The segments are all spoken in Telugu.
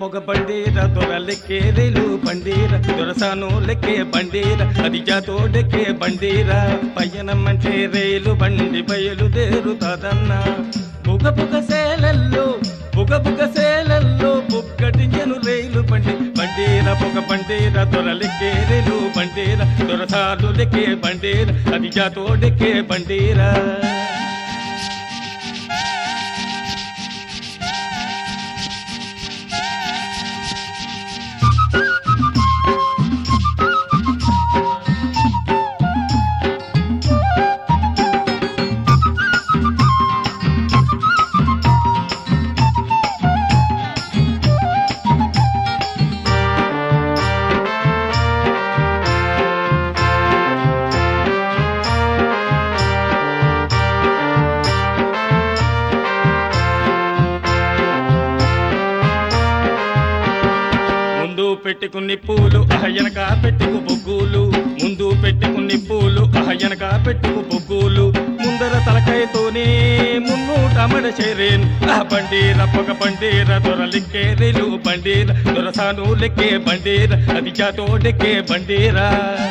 పొగ బండీర దొరలెక్కేరేలు బండీర దొరసాను లెక్కే బండీర అది జాతోడెక్కే బండీర పయనమంటే రేలు బండి బయలుదేరుతాదన్నా బుగ బుగ సేలల్లో బుగ బుగ సేలల్లో బుగ్గటించెను రైలు బండి బండీర పొగ బండీర దొరలెక్కేరేలు బండీర దొరసాను లెక్కే బండీర అది జాతోడెక్కే బండీరా ముందు పెట్టుకుని పూలు అహయనక పెట్టుకు బొగ్గులు ముందు పెట్టుకుని పూలు అహయనక పెట్టుకు బొగ్గులు ముందర తలకాయతోనే మున్నూట మడ చేరేన్ ఆ బండీర పొగ బండీర దొరలెక్కే రేలు బండీర దొరసాను లెక్కే బండీర అది జాతోడెక్కే బండీరా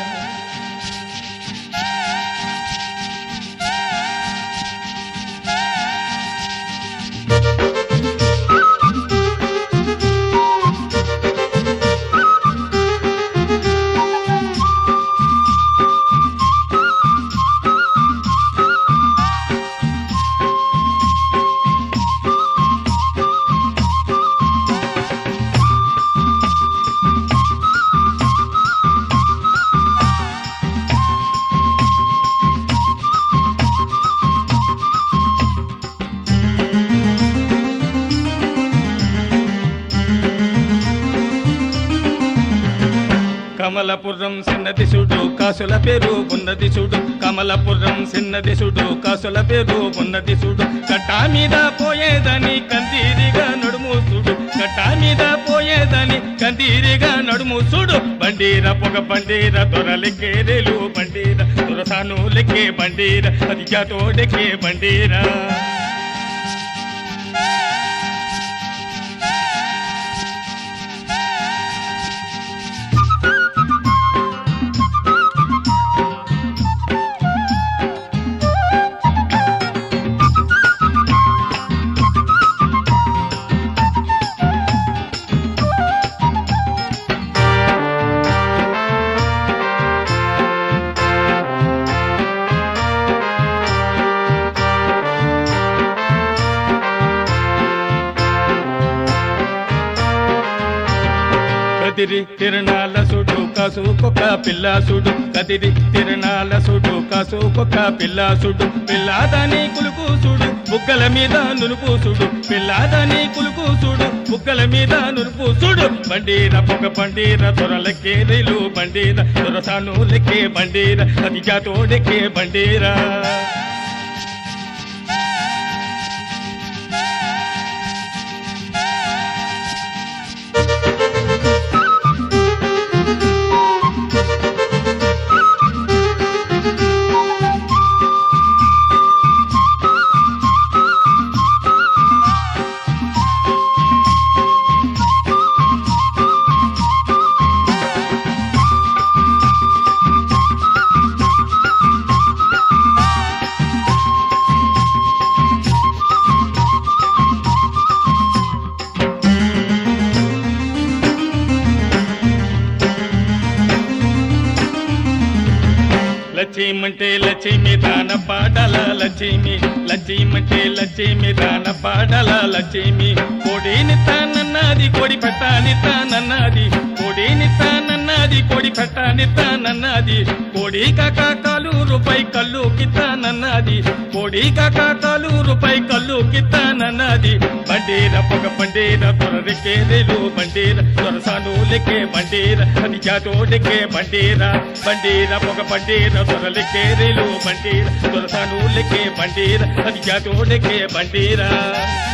కమలపురం చిన్నది చూడు కాసుల పేరు ఉన్నది చూడు కమలపురం చిన్నది చూడు కాసుల పేరు ఉన్నది చూడు కట్టా మీద పోయేదని కందీరిగా నడుము చూడు కట్టా మీద పోయేదని కందీరిగా నడుము చూడు బండీర పొగ బండీర దొరలెక్కే రేలు బండీర దొరసాను లెక్కే బండీర అది జాతోడెక్కే బండీరా కదిరి తిరణాల సుడు కాసుకొక పిల్ల సుడు కదిరి తిరణాల సుడు కాసుకొక పిల్ల సుడు పిల్లాదని కులుకు సుడు బుగ్గల మీద నునుపు సుడు పిల్లాదని కులుకు సుడు బుగ్గల మీద నునుపు సుడు బండీర పొగ బండీర దొరలెక్కే రైలు బండీర దొరసాను లెక్కే బండీర అది జాతోడెక్కే బండీరా లక్ష్యమంటే లక్ష్మి దాన పాడల లక్ష్మి లక్ష్యమంటే లక్ష్మి దాన పాడల లక్ష్మి కోడిని తానన్నది కోడి పెట్టాని తానన్నది కోడిని తానన్నది కోడి పెట్టాని తానన్నది కోడి కాకాకాలు రూపాయి కళ్ళు కితానన్నది కోడి కాకాకాలు రూపాయి కళ్ళు కితానన్నది బండీర పొగ బండీర దొరరికే రేలు బండీర దొరసాను లెక్కే బండీర అది జాతోడెక్కే బండీర బండీర పొగ బండీర దొరలెక్కే రేలు బండీర దొరసాను లెక్కే బండీర అది జాతోడెక్కే బండీరా